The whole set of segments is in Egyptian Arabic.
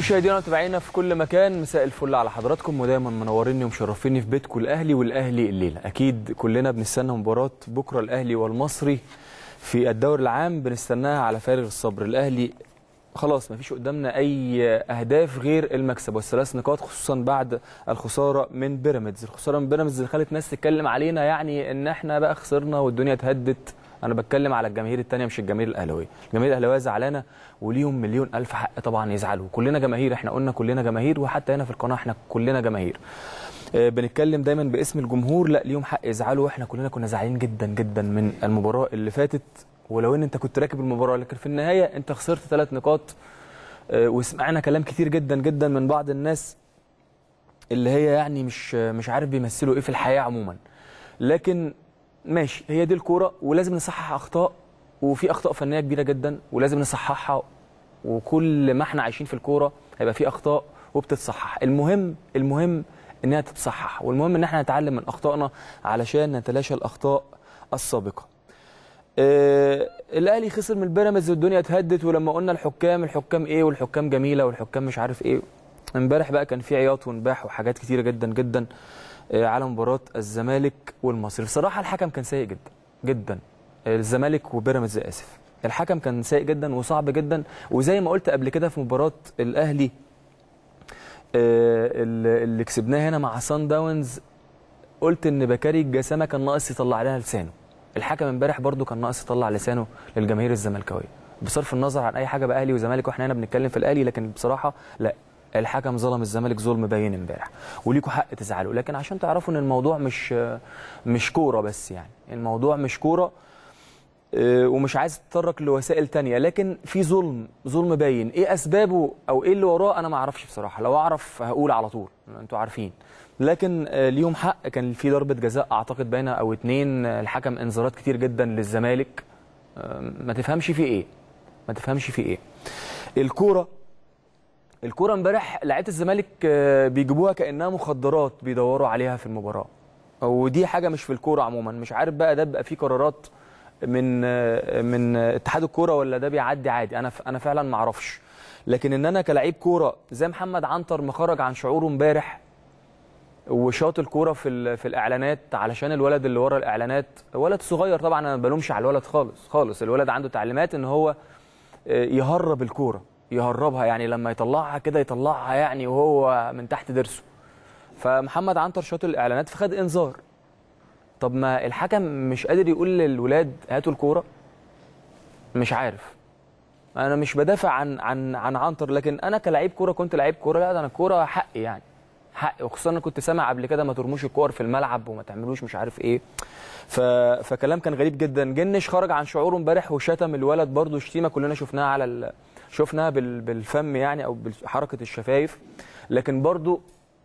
مشاهدينا ومتابعينا في كل مكان مساء الفل على حضراتكم ودايما منوريني ومشرفيني في بيتكم الاهلي والاهلي الليله اكيد كلنا بنستنى مباراه بكره الاهلي والمصري في الدوري العام بنستناها على فارغ الصبر الاهلي خلاص مفيش قدامنا اي اهداف غير المكسب والثلاث نقاط خصوصا بعد الخساره من بيراميدز الخساره من بيراميدز اللي خلت ناس تتكلم علينا يعني ان احنا بقى خسرنا والدنيا اتهدت انا بتكلم على الجماهير الثانيه مش الجماهير الاهلاويه الجماهير الاهلاويه زعلانه وليهم مليون الف حق طبعا يزعلوا كلنا جماهير احنا قلنا كلنا جماهير وحتى هنا في القناه احنا كلنا جماهير آه، بنتكلم دايما باسم الجمهور لا ليهم حق يزعلوا واحنا كلنا كنا زعلانين جدا جدا من المباراه اللي فاتت ولو ان انت كنت راكب المباراه لكن في النهايه انت خسرت ثلاث نقاط آه، وسمعنا كلام كتير جدا جدا من بعض الناس اللي هي يعني مش مش عارف بيمثلوا ايه في الحياه عموما لكن ماشي هي دي الكوره ولازم نصحح اخطاء وفي اخطاء فنيه كبيره جدا ولازم نصححها وكل ما احنا عايشين في الكوره هيبقى في اخطاء وبتتصحح المهم المهم انها تتصحح والمهم ان احنا نتعلم من اخطائنا علشان نتلاشى الاخطاء السابقه آه الاهلي خسر من البيراميدز والدنيا اتهدت ولما قلنا الحكام الحكام ايه والحكام جميله والحكام مش عارف ايه امبارح بقى كان في عياط ونباح وحاجات كتيره جدا جدا آه، على مباراه الزمالك والمصري بصراحه الحكم كان سيء جدا جدا آه، الزمالك وبيراميدز اسف الحكم كان سيء جدا وصعب جدا وزي ما قلت قبل كده في مباراه الاهلي آه، اللي اللي كسبناها هنا مع سان داونز قلت ان بكاري الجسامه كان ناقص يطلع لها لسانه الحكم امبارح برضو كان ناقص يطلع لسانه للجماهير الزملكاويه بصرف النظر عن اي حاجه بقى اهلي وزمالك واحنا هنا بنتكلم في الاهلي لكن بصراحه لا الحكم ظلم الزمالك ظلم باين امبارح وليكوا حق تزعلوا لكن عشان تعرفوا ان الموضوع مش مش كوره بس يعني الموضوع مش كوره آه، ومش عايز اتطرق لوسائل تانية لكن في ظلم ظلم باين ايه اسبابه او ايه اللي وراه انا ما اعرفش بصراحه لو اعرف هقول على طول انتوا عارفين لكن آه، ليهم حق كان في ضربه جزاء اعتقد باينه او اتنين آه، الحكم انذارات كتير جدا للزمالك آه، ما تفهمش في ايه ما تفهمش في ايه الكوره الكوره امبارح لعيبه الزمالك آه، بيجيبوها كانها مخدرات بيدوروا عليها في المباراه ودي حاجه مش في الكوره عموما مش عارف بقى ده بقى فيه قرارات من آه، من آه، اتحاد الكوره ولا ده بيعدي عادي انا ف- انا فعلا ما اعرفش لكن ان انا كلاعب كوره زي محمد عنتر ما خرج عن شعوره امبارح وشاط الكوره في ال- في الاعلانات علشان الولد اللي ورا الاعلانات ولد صغير طبعا انا ما بلومش على الولد خالص خالص الولد عنده تعليمات ان هو آه، يهرب الكوره يهربها يعني لما يطلعها كده يطلعها يعني وهو من تحت ضرسه فمحمد عنتر شاط الاعلانات فخد انذار طب ما الحكم مش قادر يقول للولاد هاتوا الكوره مش عارف انا مش بدافع عن عن عن عنتر لكن انا كلاعب كوره كنت لعيب كوره لا ده انا الكوره حقي يعني حقي وخصوصا انا كنت سامع قبل كده ما ترموش الكور في الملعب وما تعملوش مش عارف ايه ف... فكلام كان غريب جدا جنش خرج عن شعوره امبارح وشتم الولد برضه شتيمه كلنا شفناها على ال... شفناها بال... بالفم يعني او بحركه الشفايف لكن برضه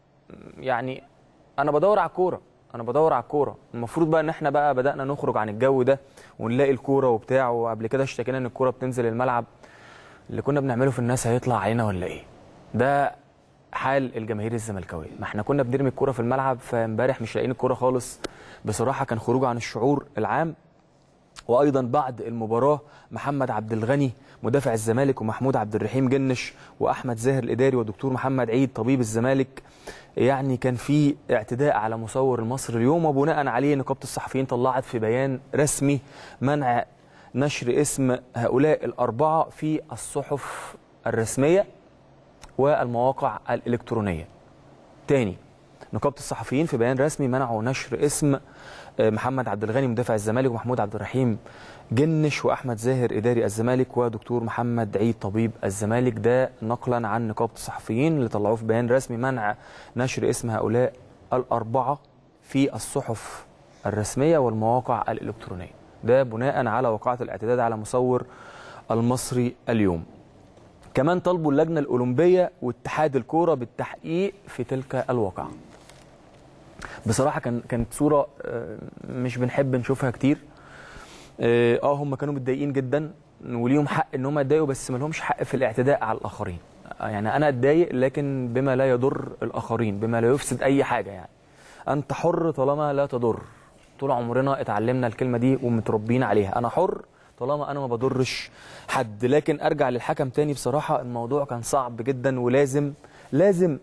يعني انا بدور على الكوره انا بدور على الكوره المفروض بقى ان احنا بقى بدانا نخرج عن الجو ده ونلاقي الكوره وبتاع وقبل كده اشتكينا ان الكوره بتنزل الملعب اللي كنا بنعمله في الناس هيطلع علينا ولا ايه ده حال الجماهير الزملكاويه ما احنا كنا بنرمي الكوره في الملعب فامبارح مش لاقيين الكوره خالص بصراحه كان خروج عن الشعور العام وايضا بعد المباراه محمد عبد الغني مدافع الزمالك ومحمود عبد الرحيم جنش واحمد زاهر الاداري ودكتور محمد عيد طبيب الزمالك يعني كان في اعتداء على مصور المصري اليوم وبناء عليه نقابه الصحفيين طلعت في بيان رسمي منع نشر اسم هؤلاء الاربعه في الصحف الرسميه والمواقع الالكترونيه. تاني نقابه الصحفيين في بيان رسمي منعوا نشر اسم آه، محمد عبد الغني مدافع الزمالك ومحمود عبد الرحيم جنش واحمد زاهر اداري الزمالك ودكتور محمد عيد طبيب الزمالك ده نقلا عن نقابه الصحفيين اللي طلعوه في بيان رسمي منع نشر اسم هؤلاء الاربعه في الصحف الرسميه والمواقع الالكترونيه ده بناء على وقعه الاعتداء على مصور المصري اليوم كمان طلبوا اللجنه الاولمبيه واتحاد الكوره بالتحقيق في تلك الواقعه بصراحه كان كانت صوره آه، مش بنحب نشوفها كتير اه آه، هم كانوا متضايقين جدا وليهم حق ان هم يتضايقوا بس ما لهمش حق في الاعتداء على الاخرين آه، يعني انا اتضايق لكن بما لا يضر الاخرين بما لا يفسد اي حاجه يعني انت حر طالما لا تضر طول عمرنا اتعلمنا الكلمه دي ومتربيين عليها انا حر طالما انا ما بضرش حد لكن ارجع للحكم تاني بصراحه الموضوع كان صعب جدا ولازم لازم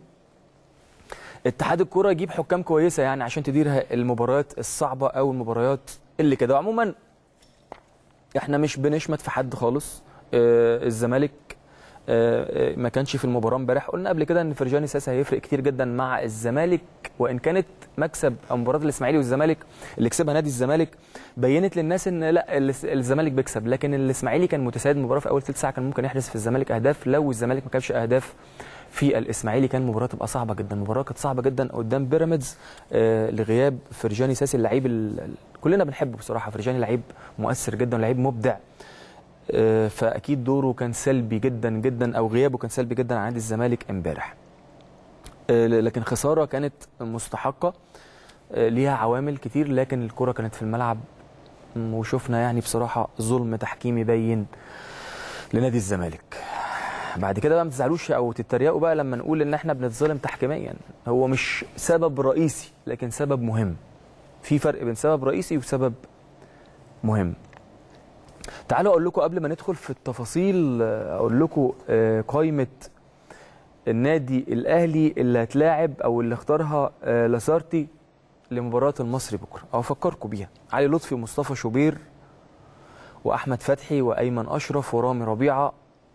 اتحاد الكوره يجيب حكام كويسه يعني عشان تدير المباريات الصعبه او المباريات اللي كده عموما احنا مش بنشمت في حد خالص آه الزمالك آه آه، ما كانش في المباراه امبارح قلنا قبل كده ان فرجاني ساسا هيفرق كتير جدا مع الزمالك وان كانت مكسب او مباراه الاسماعيلي والزمالك اللي كسبها نادي الزمالك بينت للناس ان لا الس- الزمالك بيكسب لكن الاسماعيلي كان متسيد المباراه في اول ثلث ساعه كان ممكن يحرز في الزمالك اهداف لو الزمالك ما كانش اهداف في الاسماعيلي كان المباراه تبقى صعبه جدا المباراه كانت صعبه جدا قدام بيراميدز آه لغياب فرجاني ساسي اللعيب ال- ال- كلنا بنحبه بصراحه فرجاني لعيب مؤثر جدا لعيب مبدع آه، فاكيد دوره كان سلبي جدا جدا او غيابه كان سلبي جدا عن نادي الزمالك امبارح آه، لكن خساره كانت مستحقه آه، ليها عوامل كتير لكن الكره كانت في الملعب م، وشفنا يعني بصراحه ظلم تحكيمي باين لنادي الزمالك بعد كده بقى ما تزعلوش او تتريقوا بقى لما نقول ان احنا بنتظلم تحكيميا هو مش سبب رئيسي لكن سبب مهم في فرق بين سبب رئيسي وسبب مهم تعالوا اقول لكم قبل ما ندخل في التفاصيل آه، اقول لكم آه، قائمه النادي الاهلي اللي هتلاعب او اللي اختارها آه، لاسارتي لمباراه المصري بكره او افكركم بيها علي لطفي ومصطفى شوبير واحمد فتحي وايمن اشرف ورامي ربيعه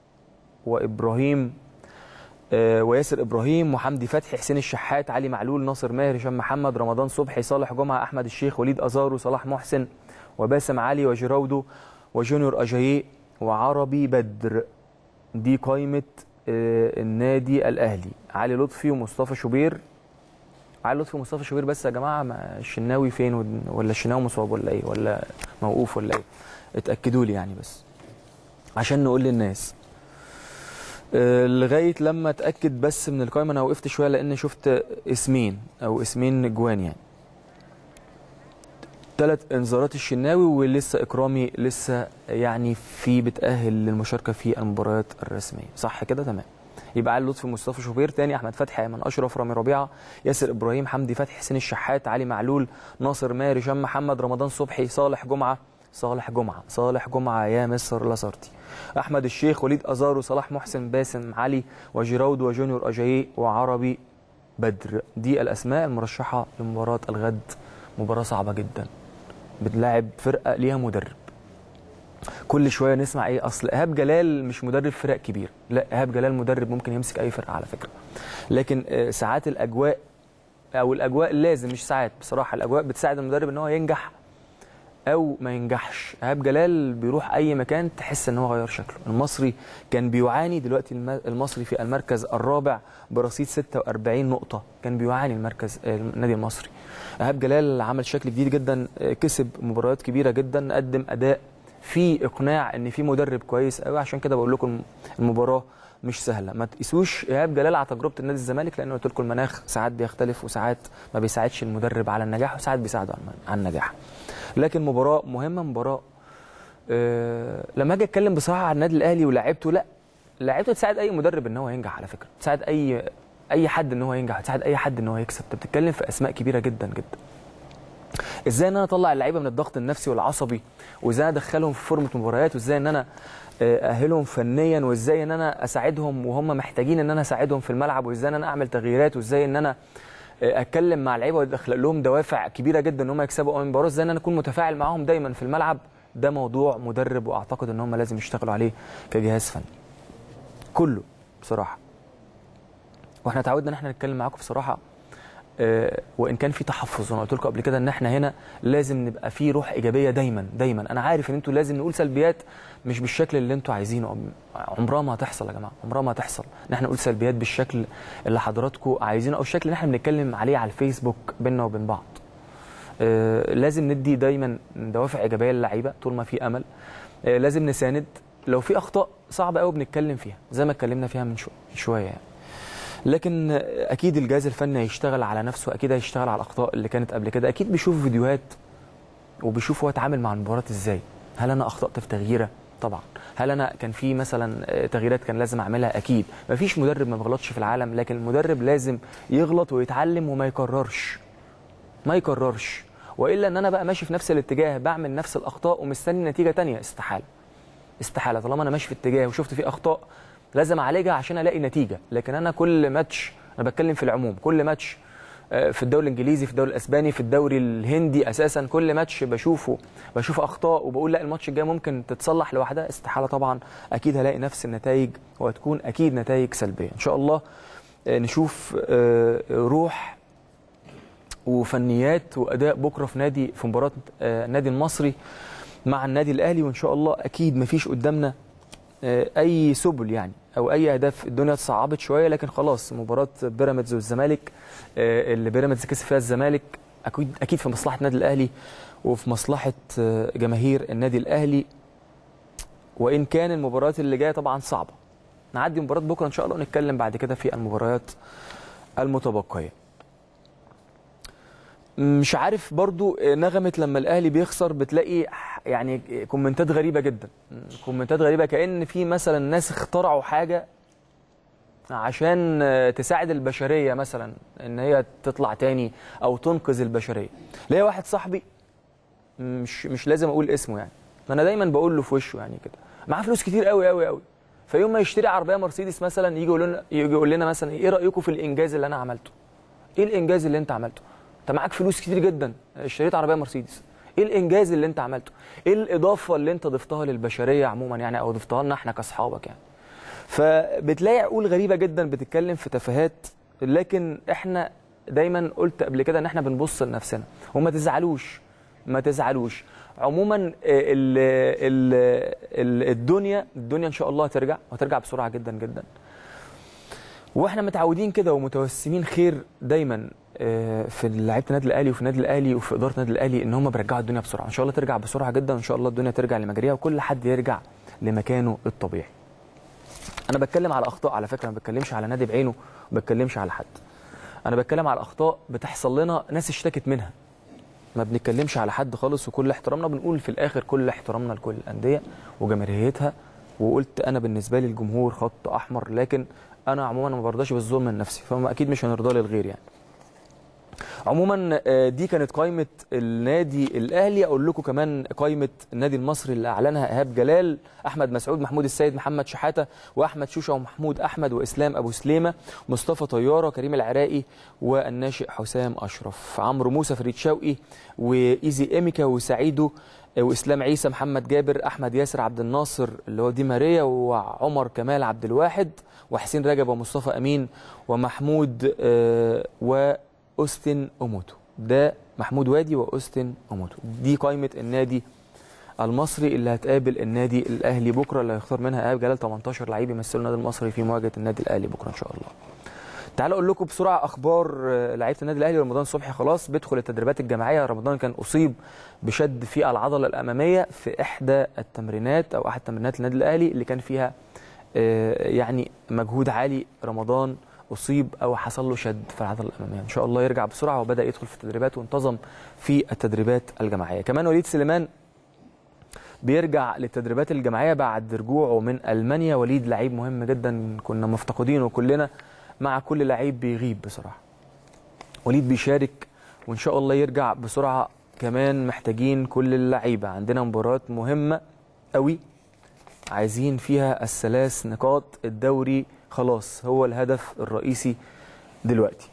وابراهيم آه، وياسر ابراهيم وحمدي فتحي حسين الشحات علي معلول ناصر ماهر هشام محمد رمضان صبحي صالح جمعه احمد الشيخ وليد ازارو صلاح محسن وباسم علي وجيراودو وجونيور اجاييه وعربي بدر دي قائمه آه، النادي الاهلي علي لطفي ومصطفى شوبير علي لطفي ومصطفى شوبير بس يا جماعه ما الشناوي فين ود- ولا الشناوي مصاب ولا ايه ولا موقوف ولا ايه اتاكدوا لي يعني بس عشان نقول للناس آه، لغايه لما اتاكد بس من القائمه انا وقفت شويه لان شفت اسمين او اسمين جوان يعني ثلاث انذارات الشناوي ولسه اكرامي لسه يعني في بتاهل للمشاركه في المباريات الرسميه صح كده تمام يبقى علي لطفي مصطفى شوبير تاني احمد فتحي ايمن اشرف رامي ربيعه ياسر ابراهيم حمدي فتحي حسين الشحات علي معلول ناصر ماهر هشام محمد رمضان صبحي صالح جمعه صالح جمعه صالح جمعه يا مصر لاسارتي احمد الشيخ وليد ازارو صلاح محسن باسم علي وجيراود وجونيور اجاييه وعربي بدر دي الاسماء المرشحه لمباراه الغد مباراه صعبه جدا بتلاعب فرقه ليها مدرب كل شويه نسمع ايه اصل ايهاب جلال مش مدرب فرق كبير لا ايهاب جلال مدرب ممكن يمسك اي فرقه على فكره لكن آه، ساعات الاجواء او الاجواء لازم مش ساعات بصراحه الاجواء بتساعد المدرب ان هو ينجح او ما ينجحش ايهاب جلال بيروح اي مكان تحس ان هو غير شكله المصري كان بيعاني دلوقتي الم- المصري في المركز الرابع برصيد 46 نقطه كان بيعاني المركز آه، النادي المصري ايهاب جلال عمل شكل جديد جدا آه، كسب مباريات كبيره جدا قدم اداء في اقناع ان في مدرب كويس قوي عشان كده بقول لكم المباراه مش سهله ما تقيسوش ايهاب جلال على تجربه النادي الزمالك لان قلت لكم المناخ ساعات بيختلف وساعات ما بيساعدش المدرب على النجاح وساعات بيساعده على الم- على النجاح لكن مباراه مهمه مباراه آه لما اجي اتكلم بصراحه عن النادي الاهلي ولاعيبته لا لعيبته تساعد اي مدرب ان هو ينجح على فكره تساعد اي اي حد ان هو ينجح تساعد اي حد ان هو يكسب انت بتتكلم في اسماء كبيره جدا جدا ازاي ان انا اطلع اللعيبه من الضغط النفسي والعصبي وازاي ادخلهم في فورمه مباريات وازاي ان انا آه، اهلهم فنيا وازاي ان انا اساعدهم وهم محتاجين ان انا اساعدهم في الملعب وازاي ان انا اعمل تغييرات وازاي ان انا آه، اتكلم مع اللعيبه واخلق لهم دوافع كبيره جدا ان هم يكسبوا اول مباراه ازاي ان انا اكون متفاعل معاهم دايما في الملعب ده موضوع مدرب واعتقد ان هم لازم يشتغلوا عليه كجهاز فني كله بصراحه واحنا اتعودنا ان احنا نتكلم معاكم بصراحه آه، وان كان في تحفظ وانا قلت لكم قبل كده ان احنا هنا لازم نبقى في روح ايجابيه دايما دايما انا عارف ان انتوا لازم نقول سلبيات مش بالشكل اللي انتوا عايزينه عمرها ما هتحصل يا جماعه عمرها ما هتحصل ان احنا نقول سلبيات بالشكل اللي حضراتكم عايزينه او الشكل اللي احنا بنتكلم عليه على الفيسبوك بيننا وبين بعض آه، لازم ندي دايما دوافع ايجابيه للعيبه طول ما في امل آه، لازم نساند لو في اخطاء صعبه قوي بنتكلم فيها زي ما اتكلمنا فيها من شو- شويه يعني لكن اكيد الجهاز الفني هيشتغل على نفسه اكيد هيشتغل على الاخطاء اللي كانت قبل كده اكيد بيشوف فيديوهات وبيشوف هو اتعامل مع المباراه ازاي هل انا اخطات في تغييره طبعا هل انا كان في مثلا آه، تغييرات كان لازم اعملها اكيد مفيش مدرب ما بيغلطش في العالم لكن المدرب لازم يغلط ويتعلم وما يكررش ما يكررش والا ان انا بقى ماشي في نفس الاتجاه بعمل نفس الاخطاء ومستني نتيجه تانية استحاله استحاله طالما انا ماشي في اتجاه وشفت فيه اخطاء لازم اعالجها عشان الاقي نتيجه لكن انا كل ماتش انا بتكلم في العموم كل ماتش آه، في الدوري الانجليزي في الدوري الاسباني في الدوري الهندي اساسا كل ماتش بشوفه بشوف اخطاء وبقول لا الماتش الجاي ممكن تتصلح لوحدها استحاله طبعا اكيد هلاقي نفس النتائج وهتكون اكيد نتائج سلبيه ان شاء الله آه، نشوف آه، روح وفنيات واداء بكره في نادي في مباراه آه، النادي المصري مع النادي الاهلي وان شاء الله اكيد مفيش قدامنا آه، اي سبل يعني او اي اهداف الدنيا اتصعبت شويه لكن خلاص مباراه بيراميدز والزمالك آه، اللي بيراميدز كسب فيها الزمالك اكيد اكيد في مصلحه النادي الاهلي وفي مصلحه آه، جماهير النادي الاهلي وان كان المباريات اللي جايه طبعا صعبه نعدي مباراه بكره ان شاء الله ونتكلم بعد كده في المباريات المتبقيه مش عارف برضو نغمة لما الأهلي بيخسر بتلاقي يعني كومنتات غريبة جدا كومنتات غريبة كأن في مثلا ناس اخترعوا حاجة عشان تساعد البشرية مثلا ان هي تطلع تاني او تنقذ البشرية ليا واحد صاحبي مش مش لازم اقول اسمه يعني ما انا دايما بقول له في وشه يعني كده معاه فلوس كتير قوي قوي قوي فيوم ما يشتري عربيه مرسيدس مثلا يجي يقول لنا يجي يقول لنا مثلا ايه رايكم في الانجاز اللي انا عملته ايه الانجاز اللي انت عملته انت معاك فلوس كتير جدا اشتريت عربيه مرسيدس ايه الانجاز اللي انت عملته ايه الاضافه اللي انت ضفتها للبشريه عموما يعني او ضفتها لنا احنا كاصحابك يعني فبتلاقي عقول غريبه جدا بتتكلم في تفاهات لكن احنا دايما قلت قبل كده ان احنا بنبص لنفسنا وما تزعلوش ما تزعلوش عموما ال ال ال الدنيا الدنيا ان شاء الله هترجع وهترجع بسرعه جدا جدا واحنا متعودين كده ومتوسمين خير دايما آه، في لعيبه النادي الاهلي وفي النادي الاهلي وفي اداره النادي الاهلي ان هم بيرجعوا الدنيا بسرعه ان شاء الله ترجع بسرعه جدا وان شاء الله الدنيا ترجع لمجاريها وكل حد يرجع لمكانه الطبيعي انا بتكلم على اخطاء على فكره ما بتكلمش على نادي بعينه ما بتكلمش على حد انا بتكلم على اخطاء بتحصل لنا ناس اشتكت منها ما بنتكلمش على حد خالص وكل احترامنا بنقول في الاخر كل احترامنا لكل الانديه وجماهيريتها وقلت انا بالنسبه لي الجمهور خط احمر لكن انا عموما ما برضاش بالظلم لنفسي فما اكيد مش هنرضى للغير يعني عموما آه، دي كانت قائمه النادي الاهلي اقول لكم كمان قائمه النادي المصري اللي اعلنها ايهاب جلال احمد مسعود محمود السيد محمد شحاته واحمد شوشه ومحمود احمد واسلام ابو سليمه مصطفى طياره كريم العراقي والناشئ حسام اشرف عمرو موسى فريد شوقي وايزي ايميكا وسعيدو واسلام عيسى محمد جابر احمد ياسر عبد الناصر اللي هو دي ماريا وعمر كمال عبد الواحد وحسين رجب ومصطفى امين ومحمود آه، واوستن اوموتو ده محمود وادي واوستن اوموتو دي قائمه النادي المصري اللي هتقابل النادي الاهلي بكره اللي هيختار منها ايهاب جلال 18 لعيب يمثلوا النادي المصري في مواجهه النادي الاهلي بكره ان شاء الله تعالوا اقول لكم بسرعه اخبار آه، لعيبه النادي الاهلي رمضان صبحي خلاص بيدخل التدريبات الجماعيه رمضان كان اصيب بشد في العضله الاماميه في احدى التمرينات او احد تمرينات النادي الاهلي اللي كان فيها آه، يعني مجهود عالي رمضان اصيب او حصل له شد في العضله الاماميه ان شاء الله يرجع بسرعه وبدا يدخل في التدريبات وانتظم في التدريبات الجماعيه كمان وليد سليمان بيرجع للتدريبات الجماعيه بعد رجوعه من المانيا وليد لعيب مهم جدا كنا مفتقدينه كلنا مع كل لعيب بيغيب بصراحه وليد بيشارك وان شاء الله يرجع بسرعه كمان محتاجين كل اللعيبه عندنا مباراه مهمه قوي عايزين فيها الثلاث نقاط الدوري خلاص هو الهدف الرئيسي دلوقتي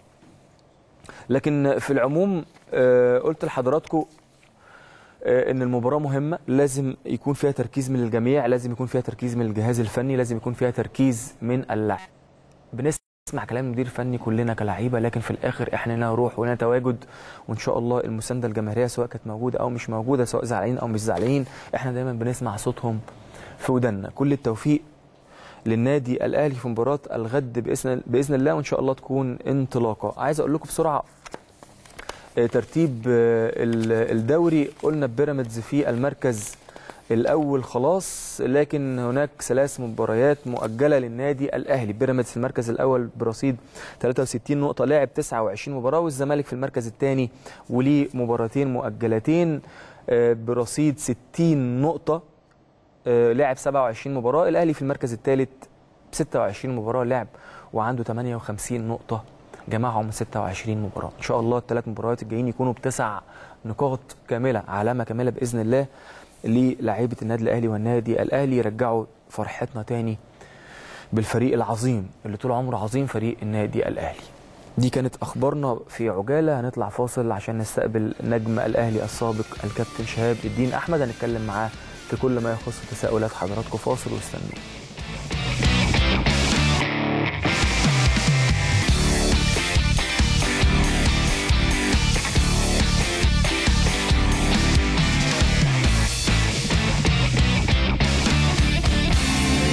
لكن في العموم آه، قلت لحضراتكم آه، ان المباراه مهمه لازم يكون فيها تركيز من الجميع لازم يكون فيها تركيز من الجهاز الفني لازم يكون فيها تركيز من اللاعب بنسمع كلام مدير فني كلنا كلعيبه لكن في الاخر احنا لنا روح ولنا تواجد وان شاء الله المسانده الجماهيريه سواء كانت موجوده او مش موجوده سواء زعلانين او مش زعلانين احنا دايما بنسمع صوتهم في ودنا كل التوفيق للنادي الاهلي في مباراه الغد باذن باذن الله وان شاء الله تكون انطلاقه عايز اقول لكم بسرعه آه، ترتيب آه، ال- الدوري قلنا بيراميدز في المركز الاول خلاص لكن هناك ثلاث مباريات مؤجله للنادي الاهلي بيراميدز في المركز الاول برصيد 63 نقطه لاعب 29 مباراه والزمالك في المركز الثاني وليه مباراتين مؤجلتين آه، برصيد 60 نقطه آه، لعب 27 مباراه الاهلي في المركز الثالث 26 مباراه لعب وعنده 58 نقطه جمعهم 26 مباراه ان شاء الله الثلاث مباريات الجايين يكونوا بتسع نقاط كامله علامه كامله باذن الله للاعيبه النادي الاهلي والنادي الاهلي يرجعوا فرحتنا تاني بالفريق العظيم اللي طول عمره عظيم فريق النادي الاهلي دي كانت اخبارنا في عجاله هنطلع فاصل عشان نستقبل نجم الاهلي السابق الكابتن شهاب الدين احمد هنتكلم معاه في كل ما يخص تساؤلات حضراتكم فاصل واستنوا